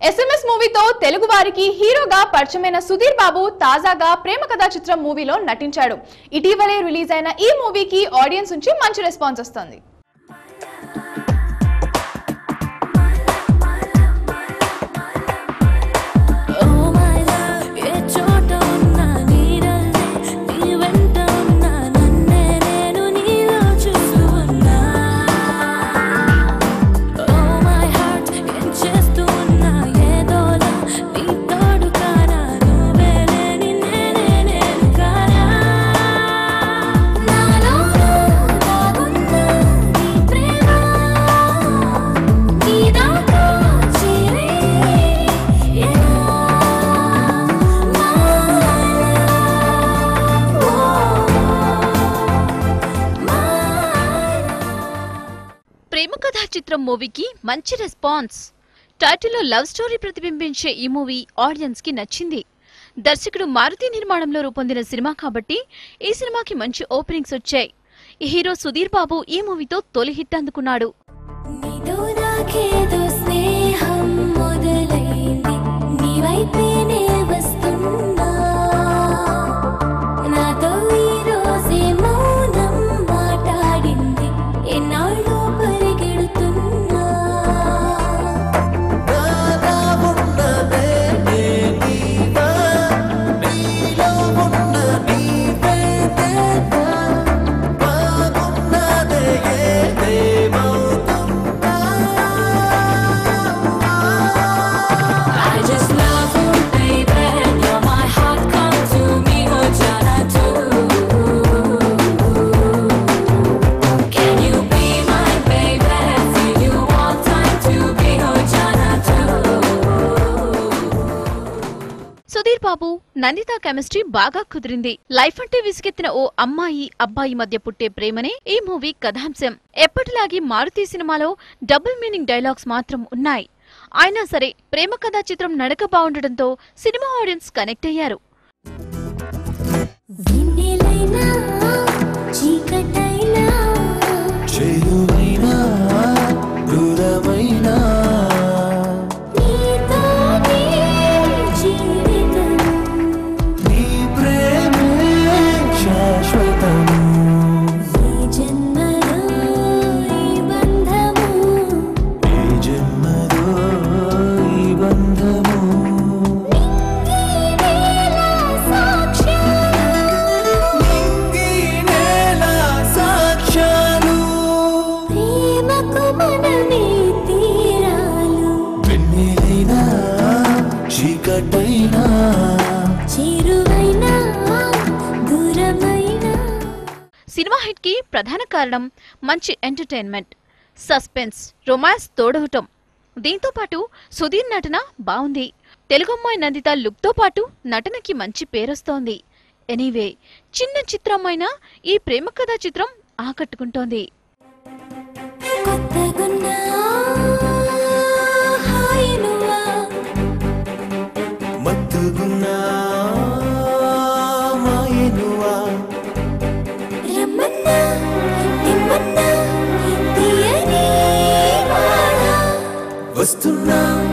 SMS మూవీతో తెలుగు వారికి హీరోగా పరిచయమైన సుధీర్ బాబు తాజాగా ప్రేమ కథా చిత్రం మూవీలో నటించాడు ఇటీవలే రిలీజ్ అయిన ఈ మూవీకి ఆడియన్స్ నుంచి మంచి రెస్పాన్స్ వస్తుంది Oh my love, ఏ చోట ఉన్నా నీడల్లే నీ వెంట ఉన్నా నన్నే నేను నీలో చూస్తున్నా Oh my heart, ఏం చేస్తూ ఉన్నా ఏదోలా నీ తోడు కానా నువ్వే లేని నేనే నేను కానా నాలో దాగున్న నీ ప్రేమ నీ దాకా చేరే ప్రేమ కథా చిత్రం మూవీకి మంచి రెస్పాన్స్ టైటిల్లో లవ్ స్టోరీ ప్రతిబింబించే ఈ మూవీ ఆడియన్స్ కి నచ్చింది దర్శకుడు మారుతి నిర్మాణంలో రూపొందిన సినిమా కాబట్టి ఈ సినిమాకి మంచి ఓపెనింగ్స్ వచ్చాయి ఈ హీరో సుధీర్ బాబు ఈ మూవీతో తొలి హిట్ అందుకున్నాడు నీతో నాకేదో స్నేహం మొదలైంది నీ వైపేనే వస్తున్నా నాతో ఈ రోజే మౌనం మాట్లాడింది ఎన్నాళ్ళు పరిగెడుతున్నా I just love you, baby. You're my heart, come to me, oh Jana too. Can you be my baby? Feel you all time to be, oh Jana too. Sudheer Babu Nandita chemistry బాగా కుదిరింది లైఫ్ అంటే విసిగెత్తిన ఓ అమ్మాయి అబ్బాయి మధ్య పుట్టే ప్రేమనే ఈ మూవీ కథాంశం ఎప్పటిలాగే మారుతి సినిమాలో డబుల్ మీనింగ్ డైలాగ్స్ మాత్రం ఉన్నాయి అయినా సరే ప్రేమ కథా చిత్రం నడక బాగుండటంతో సినిమా ఆడియన్స్ కనెక్ట్ అయ్యారు వెన్నెలైనా చీకటైనా చేరువైనా దూరమైనా నీతోనే జీవితం నీ ప్రేమే శాశ్వతము ఈ జన్మలో ఈ బంధము ఈ జన్మలో ఈ బంధము నీవేలా సాక్ష్యాలు ఈ నేల సాక్ష్యాలు ప్రేమకు మనమే తీరాలు వెన్నెలైనా చీకటైనా చేరువైనా దూరమైనా సినిమా హిట్ కి ప్రధాన కారణం మంచి ఎంటర్టైన్మెంట్ సస్పెన్స్ రొమాన్స్ తోడవటం దీంతో పాటు సుధీర్ నటన బాగుంది తెలుగు అమ్మాయి నందిత లుక్ తో పాటు నటనకి మంచి పేరొస్తోంది ఎనీవే చిన్న చిత్రమైన ఈ ప్రేమ కథా చిత్రం ఆకట్టుకుంటోంది కొత్తగున్నా హాయి నువ్వా మత్తుగున్నా మాయనువా రమ్మన్నా నిమ్మన్నా తీయని వాడా వస్తున్నా